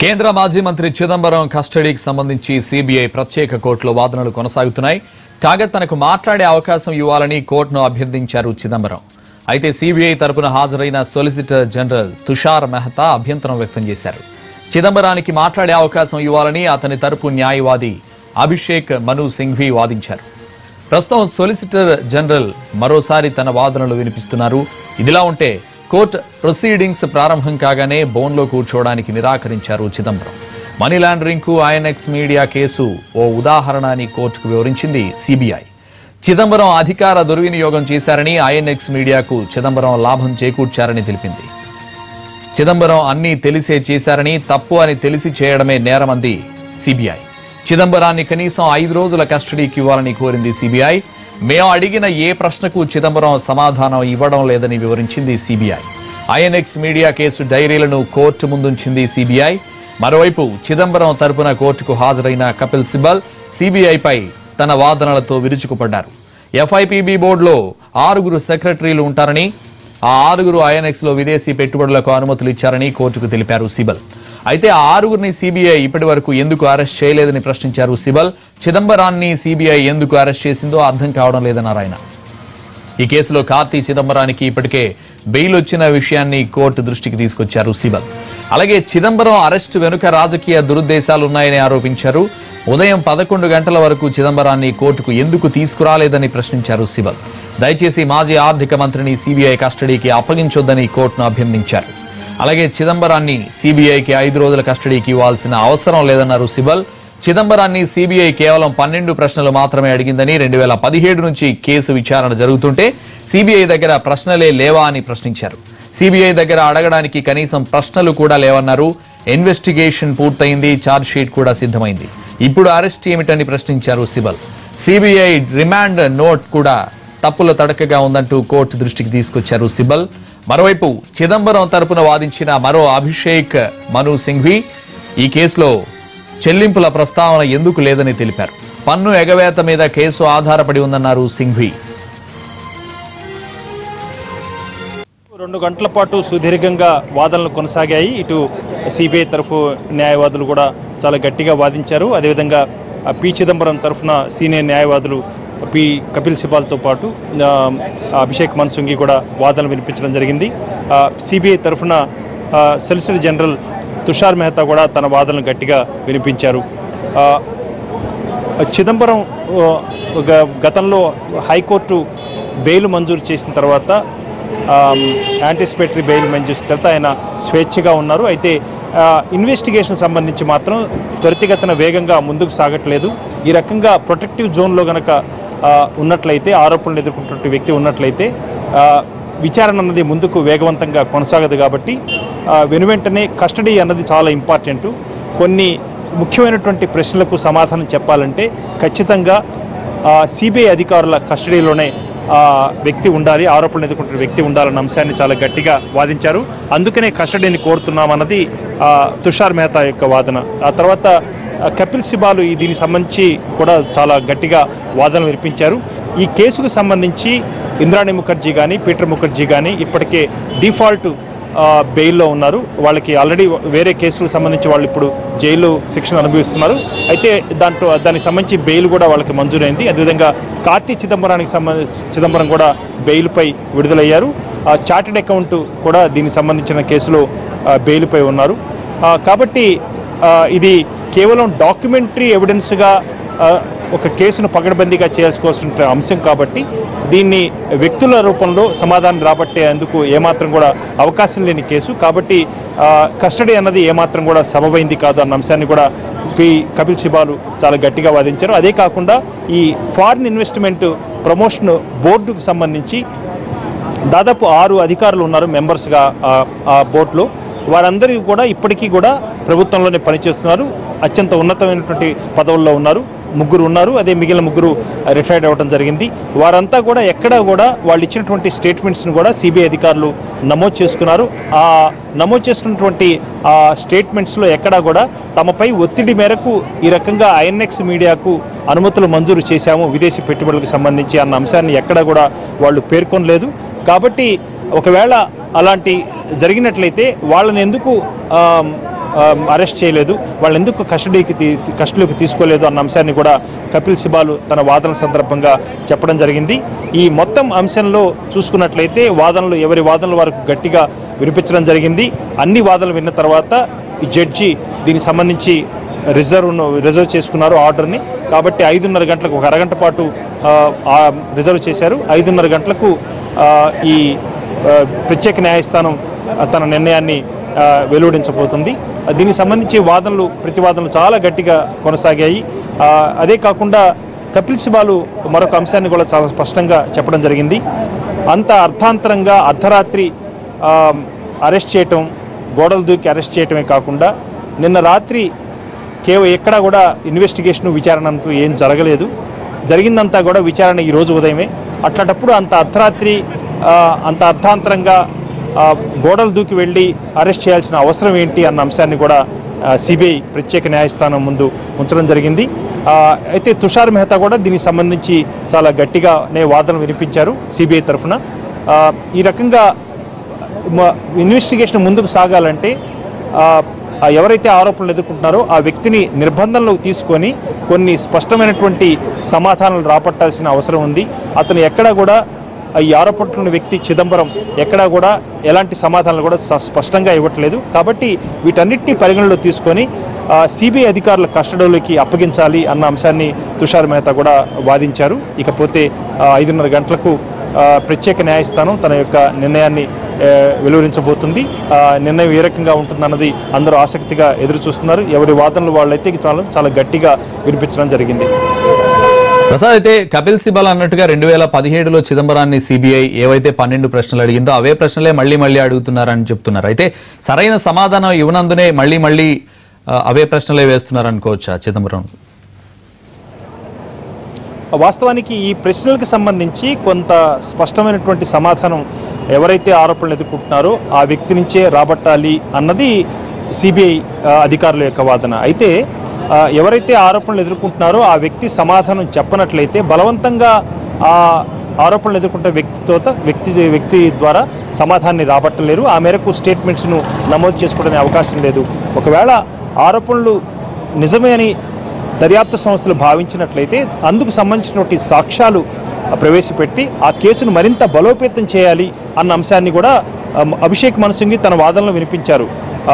కేంద్ర మాజీ మంత్రి చిదంబరం కస్టడీకి సంబంధించి సిబిఐ ప్రత్యేక కోర్టులో వాదనలు కొనసాగుతున్నాయి కాగా తనకు మాట్లాడే అవకాశం ఇవ్వాలని కోర్టును అభ్యర్థించారు చిదంబరం అయితే సిబిఐ తరపున హాజరైన సొలిసిటర్ జనరల్ తుషార్ మెహతా అభ్యంతరం వ్యక్తం చేశారు చిదంబరానికి మాట్లాడే అవకాశం ఇవ్వాలని అతని తరపు న్యాయవాది అభిషేక్ మను సింఘ్వి వాదించారు ప్రస్తుతం సొలిసిటర్ జనరల్ మరోసారి తన వాదనలు వినిపిస్తున్నారు ఇదిలా ఉంటే కోర్టు ప్రొసీడింగ్స్ ప్రారంభం కాగానే బోన్లో కూర్చోవడానికి నిరాకరించారు చిదంబరం మనీ లాండరింగ్ కు ఐఎన్ఎక్స్ మీడియా కేసు ఓ ఉదాహరణ అని కోర్టుకు వివరించింది సిబిఐ చిదంబరం అధికార దుర్వినియోగం చేశారని ఐఎన్ఎక్స్ మీడియాకు చిదంబరం లాభం చేకూర్చారని తెలిపింది చిదంబరం అన్నీ తెలిసే చేశారని తప్పు అని తెలిసి చేయడమే నేరమంది సిబిఐ చిదంబరాన్ని కనీసం ఐదు రోజుల కస్టడీకి ఇవ్వాలని కోరింది సిబిఐ మేము అడిగిన ఏ ప్రశ్నకు చిదంబరం సమాధానం ఇవ్వడం లేదని వివరించింది సిబిఐ ఐఎన్ఎక్స్ మీడియా కేసు డైరీలను కోర్టు ముందుంచింది సిబిఐ మరోవైపు చిదంబరం తరపున కోర్టుకు హాజరైన కపిల్ సిబల్ సిబిఐపై తన వాదనలతో విరుచుకుపడ్డారు ఎఫ్ఐపిబి బోర్డులో ఆరుగురు సెక్రటరీలు ఉంటారని ఆ ఆరుగురు ఐఎన్ఎక్స్ లో విదేశీ పెట్టుబడులకు అనుమతులు ఇచ్చారని కోర్టుకు తెలిపారు సిబల్ అయితే ఆ ఆరుగురిని సిబిఐ ఇప్పటి వరకు ఎందుకు అరెస్ట్ చేయలేదని ప్రశ్నించారు సిబల్ చిదంబరాన్ని సిబిఐ ఎందుకు అరెస్ట్ చేసిందో అర్థం కావడం లేదన్నారు ఆయన ఈ కేసులో కార్తీ చిదంబరానికి ఇప్పటికే బెయిల్ వచ్చిన విషయాన్ని కోర్టు దృష్టికి తీసుకొచ్చారు సిబల్ అలాగే చిదంబరం అరెస్టు వెనుక రాజకీయ దురుద్దేశాలున్నాయని ఆరోపించారు ఉదయం పదకొండు గంటల వరకు చిదంబరాన్ని కోర్టుకు ఎందుకు తీసుకురాలేదని ప్రశ్నించారు సిబల్ దయచేసి మాజీ ఆర్థిక మంత్రిని సిబిఐ కస్టడీకి అప్పగించొద్దని కోర్టును అభ్యర్థించారు అలాగే చిదంబరాన్ని సిబిఐకి ఐదు రోజుల కస్టడీకి ఇవ్వాల్సిన అవసరం లేదన్నారు సిబల్ చిదంబరాన్ని సిబిఐ కేవలం పన్నెండు ప్రశ్నలు మాత్రమే అడిగిందని రెండు వేల పదిహేడు నుంచి కేసు విచారణ జరుగుతుంటే సిబిఐ దగ్గర ప్రశ్నలే లేవా అని ప్రశ్నించారు సిబిఐ దగ్గర అడగడానికి కనీసం ప్రశ్నలు కూడా లేవన్నారు ఇన్వెస్టిగేషన్ పూర్తయింది ఛార్జ్ షీట్ కూడా సిద్ధమైంది ఇప్పుడు అరెస్ట్ ఏమిటని ప్రశ్నించారు సిబల్ సిబిఐ రిమాండ్ నోట్ కూడా తప్పుల తడకగా ఉందంటూ కోర్టు దృష్టికి తీసుకొచ్చారు సిబల్ మరోవైపు చిదంబరం తరపున వాదించిన మరో అభిషేక్ మను సింఘ్వి ఈ కేసులో చెల్లింపుల ప్రస్తావన ఎందుకు లేదని తెలిపారు పన్ను ఎగవేత మీద కేసు ఆధారపడి ఉందన్నారు సింఘ్వి రెండు గంటల పాటు సుదీర్ఘంగా వాదనలు కొనసాగాయి ఇటు సిబిఐ తరఫు న్యాయవాదులు కూడా చాలా గట్టిగా వాదించారు అదేవిధంగా ఆ, పి చిదంబరం తరఫున సీనియర్ న్యాయవాదులు పి కపిల్ సిబాల్తో పాటు ఆ, అభిషేక్ మన్సుంగి కూడా వాదనలు వినిపించడం జరిగింది సిబిఐ తరఫున సొలిసిటర్ జనరల్ తుషార్ మెహతా కూడా తన వాదనలు గట్టిగా వినిపించారు ఆ, చిదంబరం ఆ, గ- గతంలో హైకోర్టు బెయిల్ మంజూరు చేసిన తర్వాత యాంటిసిపేటరీ బెయిల్ మంజూరు చేసిన తర్వాత ఆయన స్వేచ్ఛగా ఉన్నారు అయితే ఆ, ఇన్వెస్టిగేషన్ సంబంధించి మాత్రం త్వరితగతిన వేగంగా ముందుకు సాగట్లేదు ఈ రకంగా ప్రొటెక్టివ్ జోన్లో గనక ఆ, ఉన్నట్లయితే ఆరోపణలు ఎదుర్కొంటున్న వ్యక్తి ఉన్నట్లయితే ఆ, విచారణ అన్నది ముందుకు వేగవంతంగా కొనసాగదు కాబట్టి ఆ, వెనువెంటనే కస్టడీ అన్నది చాలా ఇంపార్టెంట్ కొన్ని ముఖ్యమైనటువంటి ప్రశ్నలకు సమాధానం చెప్పాలంటే ఖచ్చితంగా సిబిఐ అధికారుల కస్టడీలోనే ఆ వ్యక్తి ఉండాలి ఆరోపణలు ఎదుర్కొంటున్న వ్యక్తి ఉండాలన్న అంశాన్ని చాలా గట్టిగా వాదించారు అందుకనే కస్టడీని కోరుతున్నామన్నది ఆ, తుషార్ మెహతా యొక్క వాదన ఆ తర్వాత ఆ, కపిల్ సిబాలు ఈ దీనికి సంబంధించి కూడా చాలా గట్టిగా వాదనలు వినిపించారు ఈ కేసుకు సంబంధించి ఇంద్రాణి ముఖర్జీ కానీ పీటర్ ముఖర్జీ కానీ ఇప్పటికే డిఫాల్ట్ ఆ, బెయిల్లో ఉన్నారు వాళ్ళకి ఆల్రెడీ వేరే కేసులకు సంబంధించి వాళ్ళు ఇప్పుడు జైలు శిక్షణ అనుభవిస్తున్నారు అయితే దాంట్లో దానికి సంబంధించి బెయిల్ కూడా వాళ్ళకి మంజూరైంది అదేవిధంగా కార్తీ చిదంబరానికి సంబంధించి చిదంబరం కూడా బెయిల్పై విడుదలయ్యారు ఆ, చార్టెడ్ అకౌంట్ కూడా దీనికి సంబంధించిన కేసులో ఆ, బెయిల్పై ఉన్నారు ఆ, కాబట్టి ఆ, ఇది కేవలం డాక్యుమెంటరీ ఎవిడెన్స్గా ఆ, ఒక కేసును పకడ్బందీగా చేయాల్సుకోవాల్సిన అంశం కాబట్టి దీన్ని వ్యక్తుల రూపంలో సమాధానం రాబట్టేందుకు ఏమాత్రం కూడా అవకాశం లేని కేసు కాబట్టి ఆ, కస్టడీ అన్నది ఏమాత్రం కూడా సబబైంది కాదు అన్న అంశాన్ని కూడా పి కపిల్ సిబాలు చాలా గట్టిగా వాదించారు అదే కాకుండా ఈ ఫారిన్ ఇన్వెస్ట్మెంట్ ప్రమోషన్ బోర్డుకు సంబంధించి దాదాపు ఆరు అధికారులు ఉన్నారు మెంబర్స్గా ఆ- ఆ బోర్డులో వారందరూ కూడా ఇప్పటికీ కూడా ప్రభుత్వంలోనే పనిచేస్తున్నారు అత్యంత ఉన్నతమైనటువంటి పదవుల్లో ఉన్నారు ముగ్గురు ఉన్నారు అదే మిగిలిన ముగ్గురు రిటైర్డ్ అవ్వడం జరిగింది వారంతా కూడా ఎక్కడా కూడా వాళ్ళు ఇచ్చినటువంటి స్టేట్మెంట్స్ను కూడా సిబిఐ అధికారులు నమోదు చేసుకున్నారు ఆ నమోదు చేసుకున్నటువంటి ఆ స్టేట్మెంట్స్లో ఎక్కడా కూడా తమపై ఒత్తిడి మేరకు ఈ రకంగా ఐఎన్ఎక్స్ మీడియాకు అనుమతులు మంజూరు చేశాము విదేశీ పెట్టుబడులకు సంబంధించి అన్న అంశాన్ని ఎక్కడా కూడా వాళ్ళు పేర్కొనలేదు కాబట్టి ఒకవేళ అలాంటి జరిగినట్లయితే వాళ్ళని ఎందుకు ఆమ్, అరెస్ట్ చేయలేదు వాళ్ళు ఎందుకు కస్టడీకి తీ- కస్టడీలోకి తీసుకోలేదు అన్న అంశాన్ని కూడా కపిల్ సిబాలు తన వాదన సందర్భంగా చెప్పడం జరిగింది ఈ మొత్తం అంశంలో చూసుకున్నట్లయితే వాదనలు ఎవరి వాదనలు వారికి గట్టిగా వినిపించడం జరిగింది అన్ని వాదనలు విన్న తర్వాత ఈ జడ్జి దీనికి సంబంధించి రిజర్వ్ రిజర్వ్ చేసుకున్నారు ఆర్డర్ని కాబట్టి ఐదున్నర గంటలకు ఒక అరగంట పాటు ఆ, ఆ, రిజర్వ్ చేశారు ఐదున్నర గంటలకు ఆ, ఈ ఆ, ప్రత్యేక న్యాయస్థానం ఆ, తన నిర్ణయాన్ని ఆ, వెలువడించబోతుంది ఆ, దీనికి సంబంధించి వాదనలు ప్రతివాదనలు చాలా గట్టిగా కొనసాగాయి ఆ, అదే కాకుండా కపిల్ సిబాలు మరొక అంశాన్ని కూడా చాలా స్పష్టంగా చెప్పడం జరిగింది అంత అర్థాంతరంగా అర్ధరాత్రి ఆ, అరెస్ట్ చేయటం గోడలు దూకి అరెస్ట్ చేయటమే కాకుండా నిన్న రాత్రి కేవలం ఎక్కడా కూడా ఇన్వెస్టిగేషన్ విచారణ అంటూ ఏం జరగలేదు జరిగిందంతా కూడా విచారణ ఈ రోజు ఉదయమే అట్లాంటప్పుడు అంత అర్ధరాత్రి ఆ, అంత అర్థాంతరంగా ఆ, గోడలు దూకి వెళ్ళి అరెస్ట్ చేయాల్సిన అవసరం ఏంటి అన్న అంశాన్ని కూడా సిబిఐ ప్రత్యేక న్యాయస్థానం ముందు ఉంచడం జరిగింది ఆ, అయితే తుషార్ మెహతా కూడా దీనికి సంబంధించి చాలా గట్టిగానే వాదనలు వినిపించారు సిబిఐ తరఫున ఆ, ఈ రకంగా మ- ఇన్వెస్టిగేషన్ ముందుకు సాగాలంటే ఆ, ఆ ఎవరైతే ఆరోపణలు ఎదుర్కొంటున్నారో ఆ వ్యక్తిని నిర్బంధంలోకి తీసుకొని కొన్ని స్పష్టమైనటువంటి సమాధానాలు రాపట్టాల్సిన అవసరం ఉంది అతను ఎక్కడా కూడా ఈ ఆరోపణలున్న వ్యక్తి చిదంబరం ఎక్కడా కూడా ఎలాంటి సమాధానాలు కూడా స- స్పష్టంగా ఇవ్వట్లేదు కాబట్టి వీటన్నిటిని పరిగణలో తీసుకొని సిబిఐ అధికారుల కస్టడీలోకి అప్పగించాలి అన్న అంశాన్ని తుషార్ మెహతా కూడా వాదించారు ఇకపోతే ఆ, ఐదున్నర గంటలకు ఆ, ప్రత్యేక న్యాయస్థానం తన యొక్క నిర్ణయాన్ని ఆ, వెలువరించబోతుంది ఆ నిర్ణయం ఏ రకంగా ఉంటుందన్నది అందరూ ఆసక్తిగా ఎదురు చూస్తున్నారు ఎవరి వాదనలు వాళ్ళైతే చాలా చాలా గట్టిగా వినిపించడం జరిగింది ప్రసాద్ అయితే కపిల్ సిబల్ అన్నట్టుగా రెండు వేల పదిహేడులో చిదంబరాన్ని సిబిఐ ఏవైతే పన్నెండు ప్రశ్నలు అడిగిందో అవే ప్రశ్నలే మళ్ళీ మళ్ళీ అడుగుతున్నారని చెప్తున్నారు అయితే సరైన సమాధానం ఇవ్వనందునే మళ్ళీ మళ్ళీ ఆ, అవే ప్రశ్నలే వేస్తున్నారు అనుకోవచ్చా చిదంబరం వాస్తవానికి ఈ ప్రశ్నలకు సంబంధించి కొంత స్పష్టమైనటువంటి సమాధానం ఎవరైతే ఆరోపణలు ఎదుర్కొంటున్నారో ఆ వ్యక్తి నుంచే రాబట్టాలి అన్నది సిబిఐ అధికారుల యొక్క వాదన అయితే ఆ, ఎవరైతే ఆరోపణలు ఎదుర్కొంటున్నారో ఆ వ్యక్తి సమాధానం చెప్పనట్లయితే బలవంతంగా ఆ ఆరోపణలు ఎదుర్కొంటే వ్యక్తితో వ్యక్తి వ్యక్తి ద్వారా సమాధానాన్ని రాబట్టలేరు ఆ మేరకు స్టేట్మెంట్స్ను నమోదు చేసుకోవడానికి అవకాశం లేదు ఒకవేళ ఆరోపణలు నిజమే అని దర్యాప్తు సంస్థలు భావించినట్లయితే అందుకు సంబంధించినటువంటి సాక్ష్యాలు ప్రవేశపెట్టి ఆ కేసును మరింత బలోపేతం చేయాలి అన్న అంశాన్ని కూడా ఆ, అభిషేక్ మనుసింగి తన వాదనలో వినిపించారు ఆ,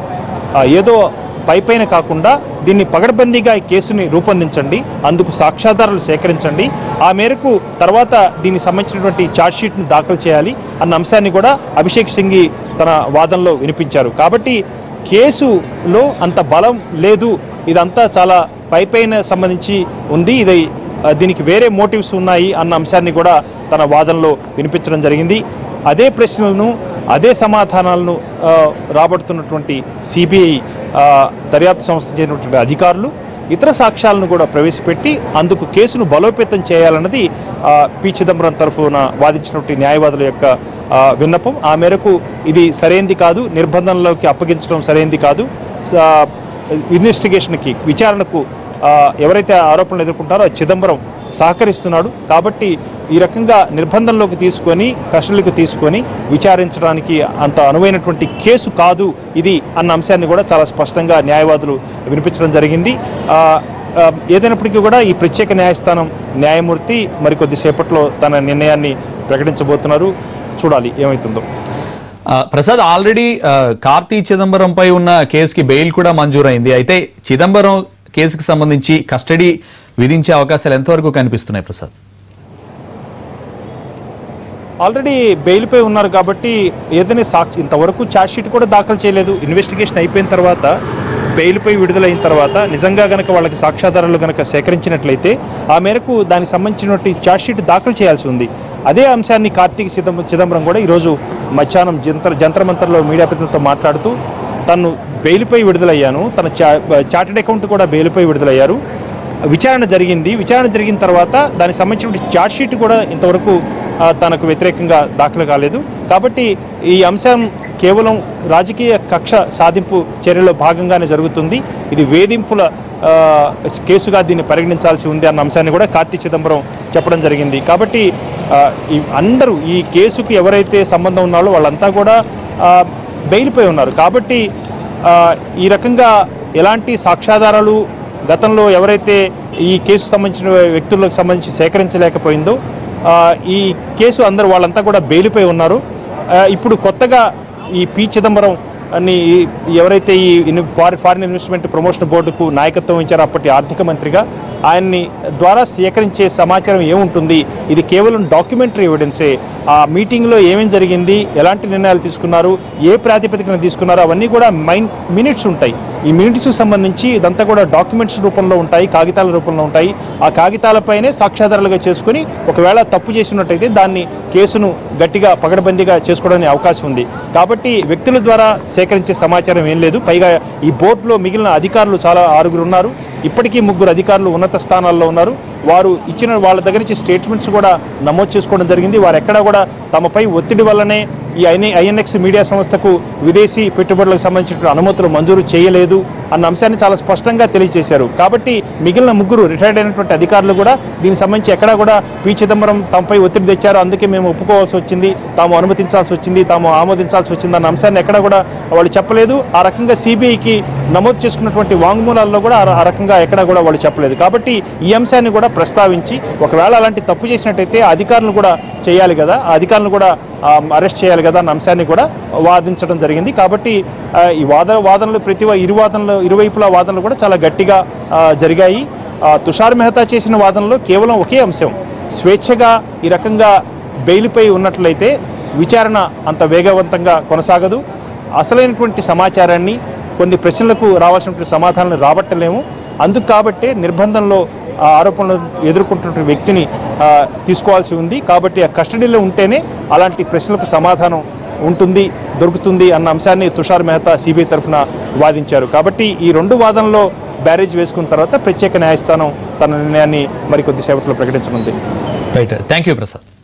ఆ, ఏదో పై పైన కాకుండా దీన్ని పగడబందీగా ఈ కేసుని రూపొందించండి అందుకు సాక్ష్యాధారాలు సేకరించండి ఆ మేరకు తర్వాత దీనికి సంబంధించినటువంటి ఛార్జ్షీట్ను దాఖలు చేయాలి అన్న అంశాన్ని కూడా అభిషేక్ సింగి తన వాదనలో వినిపించారు కాబట్టి కేసులో అంత బలం లేదు ఇదంతా చాలా పై పైన సంబంధించి ఉంది ఇది ఆ, దీనికి వేరే మోటివ్స్ ఉన్నాయి అన్న అంశాన్ని కూడా తన వాదనలో వినిపించడం జరిగింది అదే ప్రశ్నలను అదే సమాధానాలను ఆ, రాబడుతున్నటువంటి సిబిఐ దర్యాప్తు సంస్థ చేసినటువంటి అధికారులు ఇతర సాక్ష్యాలను కూడా ప్రవేశపెట్టి అందుకు కేసును బలోపేతం చేయాలన్నది ఆ, పి చిదంబరం తరఫున వాదించినటువంటి న్యాయవాదుల యొక్క ఆ, విన్నపం ఆ మేరకు ఇది సరైంది కాదు నిర్బంధంలోకి అప్పగించడం సరైంది కాదు స- ఇన్వెస్టిగేషన్కి విచారణకు ఆ, ఎవరైతే ఆరోపణలు ఎదుర్కొంటారో ఆ చిదంబరం సహకరిస్తున్నాడు కాబట్టి ఈ రకంగా నిర్బంధంలోకి తీసుకొని కస్టడీకి తీసుకొని విచారించడానికి అంత అనువైనటువంటి కేసు కాదు ఇది అన్న అంశాన్ని కూడా చాలా స్పష్టంగా న్యాయవాదులు వినిపించడం జరిగింది ఆ, ఆ, ఏదైనప్పటికీ కూడా ఈ ప్రత్యేక న్యాయస్థానం న్యాయమూర్తి మరికొద్ది సేపట్లో తన నిర్ణయాన్ని ప్రకటించబోతున్నారు చూడాలి ఏమవుతుందో ఆ, ప్రసాద్ ఆల్రెడీ ఆ, కార్తీ చిదంబరంపై ఉన్న కేసుకి బెయిల్ కూడా మంజూరైంది అయితే చిదంబరం కేసుకి సంబంధించి కస్టడీ విధించే అవకాశాలు ఎంతవరకు కనిపిస్తున్నాయి ప్రసాద్ ఆల్రెడీ బెయిల్పై ఉన్నారు కాబట్టి ఏదైనా సాక్షి ఇంతవరకు ఛార్జ్షీట్ కూడా దాఖలు చేయలేదు ఇన్వెస్టిగేషన్ అయిపోయిన తర్వాత బెయిల్పై విడుదలైన తర్వాత నిజంగా గనక వాళ్ళకి సాక్ష్యాధారాలు గనక సేకరించినట్లయితే ఆ మేరకు దానికి సంబంధించినటువంటి ఛార్జ్షీట్ దాఖలు చేయాల్సి ఉంది అదే అంశాన్ని కార్తీక్ చిదంబరం చిదంబరం కూడా ఈరోజు మధ్యాహ్నం జంతర్ జంతర్ మంతర్లో మీడియా ప్రతినిధులతో మాట్లాడుతూ తను బెయిల్పై విడుదలయ్యాను తన చా చార్టెడ్ అకౌంట్ కూడా బెయిల్పై విడుదలయ్యారు విచారణ జరిగింది విచారణ జరిగిన తర్వాత దానికి సంబంధించిన ఛార్జ్షీట్ కూడా ఇంతవరకు ఆ, తనకు వ్యతిరేకంగా దాఖలు కాలేదు కాబట్టి ఈ అంశం కేవలం రాజకీయ కక్ష సాధింపు చర్యలో భాగంగానే జరుగుతుంది ఇది వేధింపుల ఆ, కేసుగా దీన్ని పరిగణించాల్సి ఉంది అన్న అంశాన్ని కూడా కార్తీ చిదంబరం చెప్పడం జరిగింది కాబట్టి ఆ, ఈ అందరూ ఈ కేసుకు ఎవరైతే సంబంధం ఉన్నారో వాళ్ళంతా కూడా ఆ, బెయిల్పై ఉన్నారు కాబట్టి ఆ, ఈ రకంగా ఎలాంటి సాక్ష్యాధారాలు గతంలో ఎవరైతే ఈ కేసు సంబంధించిన వ్యక్తులకు సంబంధించి సేకరించలేకపోయిందో ఆ, ఈ కేసు అందరూ వాళ్ళంతా కూడా బెయిల్పై ఉన్నారు ఆ, ఇప్పుడు కొత్తగా ఈ పి చిదంబరం అని ఎవరైతే ఈ ఇన్- ఫారి- ఫారిన్ ఇన్వెస్ట్మెంట్ ప్రమోషన్ బోర్డుకు నాయకత్వం ఇచ్చారో అప్పటి ఆర్థిక మంత్రిగా ఆయన్ని ద్వారా సేకరించే సమాచారం ఏముంటుంది ఇది కేవలం డాక్యుమెంటరీ ఎవిడెన్సే ఆ మీటింగ్లో ఏమేం జరిగింది ఎలాంటి నిర్ణయాలు తీసుకున్నారు ఏ ప్రాతిపదికన తీసుకున్నారు అవన్నీ కూడా మైన్ మినిట్స్ ఉంటాయి ఈ మినిట్స్ సంబంధించి ఇదంతా కూడా డాక్యుమెంట్స్ రూపంలో ఉంటాయి కాగితాల రూపంలో ఉంటాయి ఆ కాగితాలపైనే సాక్ష్యాధారాలుగా చేసుకుని ఒకవేళ తప్పు చేసినట్టయితే దాన్ని కేసును గట్టిగా పగడబందీగా చేసుకోవడానికి అవకాశం ఉంది కాబట్టి వ్యక్తుల ద్వారా సేకరించే సమాచారం ఏం లేదు పైగా ఈ బోర్డులో మిగిలిన అధికారులు చాలా ఆరుగురు ఉన్నారు ఇప్పటికీ ముగ్గురు అధికారులు ఉన్నత స్థానాల్లో ఉన్నారు వారు ఇచ్చిన వాళ్ళ దగ్గర నుంచి స్టేట్మెంట్స్ కూడా నమోదు చేసుకోవడం జరిగింది వారు ఎక్కడా కూడా తమపై ఒత్తిడి వల్లనే ఈ ఐఎన్ ఐఎన్ఎక్స్ మీడియా సంస్థకు విదేశీ పెట్టుబడులకు సంబంధించిన అనుమతులు మంజూరు చేయలేదు అన్న అంశాన్ని చాలా స్పష్టంగా తెలియజేశారు కాబట్టి మిగిలిన ముగ్గురు రిటైర్డ్ అయినటువంటి అధికారులు కూడా దీనికి సంబంధించి ఎక్కడా కూడా పి చిదంబరం తమపై ఒత్తిడి తెచ్చారు అందుకే మేము ఒప్పుకోవాల్సి వచ్చింది తాము అనుమతించాల్సి వచ్చింది తాము ఆమోదించాల్సి వచ్చింది అన్న అంశాన్ని ఎక్కడా కూడా వాళ్ళు చెప్పలేదు ఆ రకంగా సిబిఐకి నమోదు చేసుకున్నటువంటి వాంగ్మూలాల్లో కూడా ఆ- ఆ రకంగా ఎక్కడా కూడా వాళ్ళు చెప్పలేదు కాబట్టి ఈ అంశాన్ని కూడా ప్రస్తావించి ఒకవేళ అలాంటి తప్పు చేసినట్టయితే ఆ అధికారులు కూడా చేయాలి కదా ఆ అధికారులను కూడా అరెస్ట్ చేయాలి కదా అన్న అంశాన్ని కూడా వాదించడం జరిగింది కాబట్టి ఆ, ఈ వాద వాదనలు ప్రతి వా- ఇరు వాదనలు ఇరువైపుల వాదనలు కూడా చాలా గట్టిగా ఆ, జరిగాయి ఆ, తుషార్ మెహతా చేసిన వాదనలో కేవలం ఒకే అంశం స్వేచ్ఛగా ఈ రకంగా బెయిల్పై ఉన్నట్లయితే విచారణ అంత వేగవంతంగా కొనసాగదు అసలైనటువంటి సమాచారాన్ని కొన్ని ప్రశ్నలకు రావాల్సినటువంటి సమాధానాలు రాబట్టలేము అందుకు కాబట్టే నిర్బంధంలో ఆ ఆరోపణలు ఎదుర్కొంటున్న వ్యక్తిని ఆ, తీసుకోవాల్సి ఉంది కాబట్టి ఆ కస్టడీలో ఉంటేనే అలాంటి ప్రశ్నలకు సమాధానం ఉంటుంది దొరుకుతుంది అన్న అంశాన్ని తుషార్ మెహతా సిబిఐ తరఫున వాదించారు కాబట్టి ఈ రెండు వాదనలో బ్యారేజ్ వేసుకున్న తర్వాత ప్రత్యేక న్యాయస్థానం తన నిర్ణయాన్ని మరికొద్దిసేపట్లో ప్రకటించనుంది రైట్ థ్యాంక్ యూ ప్రసాద్